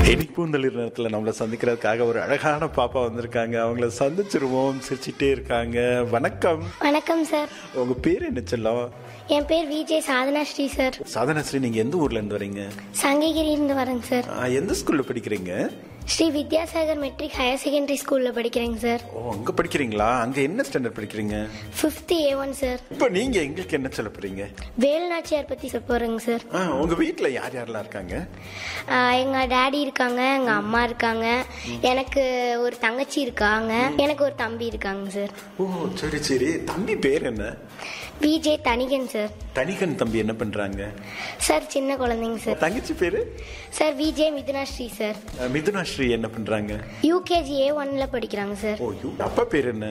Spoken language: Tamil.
இன்னைக்கு பூந்தளிர் நேரத்தில் நம்மளை சந்திக்கிறதுக்காக ஒரு அழகான பாப்பா வந்திருக்காங்க அவங்கள சந்திச்சிருவோம் சிரிச்சிட்டே இருக்காங்க வணக்கம் வணக்கம் சார் உங்க பேர் என்ன செல்லம் என் பேர் விஜய் சாதனா ஸ்ரீ சார் சாதனஸ்ரீ நீங்க எந்த ஊர்ல இருந்து வரீங்க சங்ககிரியிலிருந்து வரேங்க சார் ஆ, எந்த ஸ்கூல்ல படிக்கிறீங்க Sri Vidyasagar matric higher secondary ஸ்கூலில் படிக்கிறேங்க சார் ஓ அங்க படிக்கிறீங்களா அங்க என்ன ஸ்டாண்டர்ட் படிக்கிறீங்க ஃபிஃப்த்து ஏ ஒன் சார் இப்போ நீங்க எங்களுக்கு என்ன சொல்ல போறீங்க வேலுநாச்சியார் பற்றி சொல்ல போகிறேங்க சார் ஆ, உங்க வீட்ல யார் யாரெல்லாம் இருக்காங்க எங்கள் டாடி இருக்காங்க எங்கள் அம்மா இருக்காங்க எனக்கு ஒரு தங்கச்சி இருக்காங்க எனக்கு ஒரு தம்பி இருக்காங்க சார் ஓ சரி சரி தம்பி பேர் என்ன விஜய் தனிகன் சார் தனிகன் தம்பி என்ன பண்றாங்க சார் சின்ன குழந்தைங்க சார் தங்கச்சி பேரு சார் விஜய் மிதுனா ஸ்ரீ சார் அஹ், மிதுனா ஸ்ரீ என்ன பண்றாங்க யூகேஜி ஏ ஒன்ல படிக்கிறாங்க சார் ஓ யூ அப்பா பேர் என்ன